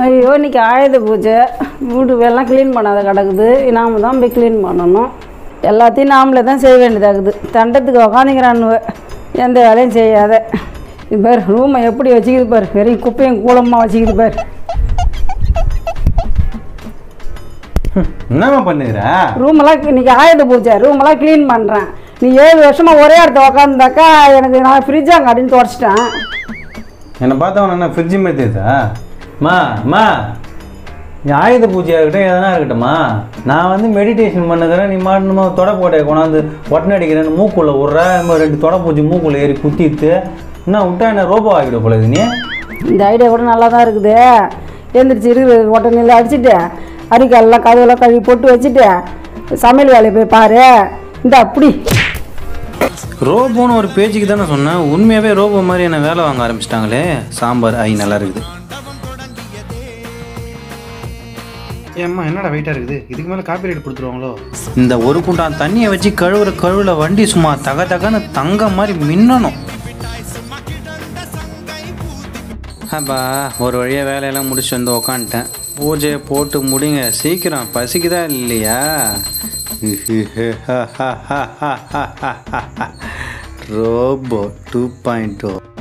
ஐயோ இன்னைக்கு ஆயுத பூஜை வீடு எல்லாம் க்ளீன் பண்ணாத கிடக்குது நாம தான் போய் க்ளீன் பண்ணணும் எல்லாத்தையும் நாமளே தான் செய்ய வேண்டியதாகுது தண்டத்துக்கு உக்காந்துக்கிறானுவ எந்த வேலையும் செய்யாத இது பாரு ரூமை எப்படி வச்சுக்கிது பாரு வெறும் குப்பையும் கூலமாக வச்சுக்கிது பாரு என்னம்மா பண்ணுகிற ரூமெல்லாம் இன்னைக்கு ஆயுத பூஜை ரூமெல்லாம் க்ளீன் பண்ணுறேன் நீ ஏழு வருஷமாக ஒரே இடத்த உக்காந்துருந்தாக்கா எனக்கு நான் ஃப்ரிட்ஜாங்க அப்படின்னு தொடச்சிட்டேன் என்னை பார்த்தவன என்ன ஃப்ரிட்ஜு மாதிரி தெரியுதா மா மா நீ ஆயுத பூஜையாக இருக்கட்டும் எதனா இருக்கட்டும்மா நான் வந்து மெடிடேஷன் பண்ணுகிறேன் நீ மாட்டணுமா தொடை போட்டையை கொண்டாந்து ஒட்டனை அடிக்கிறேன்னு மூக்குள்ள விட்ற நம்ம ரெண்டு தொடை பூச்சி மூக்குள்ள ஏறி குத்திட்டு என்ன விட்டா என்ன ரோபோ ஆகிட போல இது நீ இந்த ஐடியா கூட நல்லா தான் இருக்குது எழுந்திரிச்சு இருக்கிற உடனே அடிச்சுட்டு அரிக்காலெல்லாம் கதவெல்லாம் கழுவி போட்டு வச்சுட்டு சமையல் வேலையை போய் பாரு இந்த அப்படி ரோபோன்னு ஒரு பேஜுக்கு தானே சொன்னேன் உண்மையாகவே ரோபோ மாதிரி என்ன வேலை வாங்க ஆரம்பிச்சிட்டாங்களே சாம்பார் ஐ நல்லா இருக்குது ஏம்மா என்னடா வெயிட்டாக இருக்குது இதுக்கு மேலே காப்பி ரைட் கொடுத்துருவாங்களோ இந்த ஒரு குண்டான் தண்ணியை வச்சு கழுவுற கழுவுல வண்டி சும்மா தக தகன்னு தங்கம் மாதிரி மின்னணும் அப்பா ஒரு வழியாக வேலையெல்லாம் முடிச்சு வந்து உக்காந்துட்டேன் பூஜையை போட்டு முடிங்க சீக்கிரம் பசிக்குதா இல்லையா ரோபோ டூ பாயிண்ட்